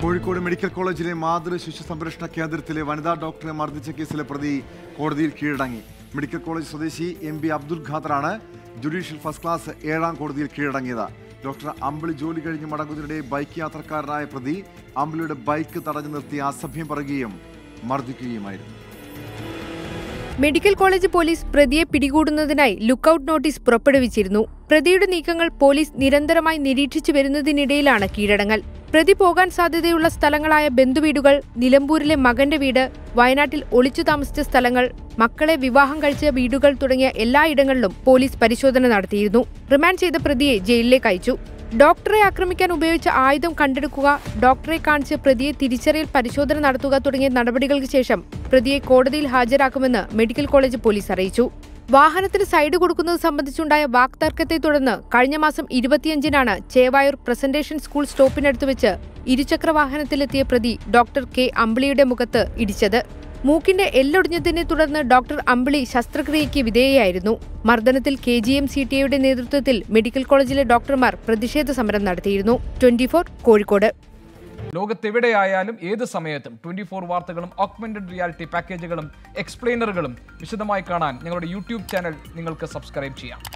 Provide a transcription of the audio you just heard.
Kozhikode medical കോളേജിലെ മാതൃ ശിശു സംരക്ഷണ കേന്ദ്രത്തിലെ വനിതാ ഡോക്ടറെ മർദ്ദിച്ച കേസിലെ പ്രതി കോടതിയിൽ കീഴടങ്ങി മെഡിക്കൽ കോളേജ് സ്വദേശി എം ബി അബ്ദുൽ ഖാദറാണ് ജുഡീഷ്യൽ ഫസ്റ്റ് ക്ലാസ് ഏഴാം കോടതിയിൽ കീഴടങ്ങിയത് ഡോക്ടർ അമ്പിളി ജോലി കഴിഞ്ഞ് മടങ്ങുന്നതിനിടെ ബൈക്ക് യാത്രക്കാരനായ പ്രതി അമ്പിളിയുടെ ബൈക്ക് തടഞ്ഞു നിർത്തി അസഭ്യം പറയുകയും മർദ്ദിക്കുകയുമായിരുന്നു മെഡിക്കൽ കോളേജ് പോലീസ് പ്രതിയെ പിടികൂടുന്നതിനായി ലുക്കൌട്ട് നോട്ടീസ് പുറപ്പെടുവിച്ചിരുന്നു പ്രതിയുടെ നീക്കങ്ങൾ പോലീസ് നിരന്തരമായി നിരീക്ഷിച്ചു വരുന്നതിനിടയിലാണ് കീഴടങ്ങൽ പ്രതി പോകാൻ സാധ്യതയുള്ള സ്ഥലങ്ങളായ ബന്ധുവീടുകൾ നിലമ്പൂരിലെ മകന്റെ വീട് വയനാട്ടിൽ ഒളിച്ചു താമസിച്ച സ്ഥലങ്ങൾ മക്കളെ വിവാഹം കഴിച്ച വീടുകൾ തുടങ്ങിയ എല്ലായിടങ്ങളിലും പോലീസ് പരിശോധന നടത്തിയിരുന്നു റിമാൻഡ് ചെയ്ത പ്രതിയെ ജയിലിലേക്ക് അയച്ചു ഡോക്ടറെ ആക്രമിക്കാൻ ഉപയോഗിച്ച ആയുധം കണ്ടെടുക്കുക ഡോക്ടറെ കാണിച്ച് പ്രതിയെ തിരിച്ചറിയൽ പരിശോധന നടത്തുക തുടങ്ങിയ നടപടികൾക്ക് ശേഷം പ്രതിയെ കോടതിയിൽ ഹാജരാക്കുമെന്ന് മെഡിക്കൽ കോളേജ് പോലീസ് അറിയിച്ചു വാഹനത്തിന് സൈഡ് കൊടുക്കുന്നത് സംബന്ധിച്ചുണ്ടായ വാക്തർക്കത്തെ തുടർന്ന് കഴിഞ്ഞ മാസം ഇരുപത്തിയഞ്ചിനാണ് ചേവായൂർ പ്രസന്റേഷൻ സ്കൂൾ സ്റ്റോപ്പിനടുത്ത് വെച്ച് ഇരുചക്ര വാഹനത്തിലെത്തിയ പ്രതി ഡോക്ടർ കെ അമ്പിളിയുടെ മുഖത്ത് ഇടിച്ചത് മൂക്കിന്റെ എല്ലൊടിഞ്ഞതിനെ തുടർന്ന് ഡോക്ടർ അമ്പിളി ശസ്ത്രക്രിയയ്ക്ക് വിധേയയായിരുന്നു മർദ്ദനത്തിൽ K G M C T എയുടെ നേതൃത്വത്തിൽ മെഡിക്കൽ കോളേജിലെ ഡോക്ടർമാർ പ്രതിഷേധ സമരം നടത്തിയിരുന്നു ട്വന്റി കോഴിക്കോട് ലോകത്തെവിടെയായാലും ഏത് സമയത്തും ട്വന്റി ഫോർ വാർത്തകളും ഓഗ്മെന്റഡ് റിയാലിറ്റി പാക്കേജുകളും എക്സ്പ്ലെയിനറുകളും വിശദമായി കാണാൻ ഞങ്ങളുടെ യൂട്യൂബ് ചാനൽ നിങ്ങൾക്ക് സബ്സ്ക്രൈബ് ചെയ്യാം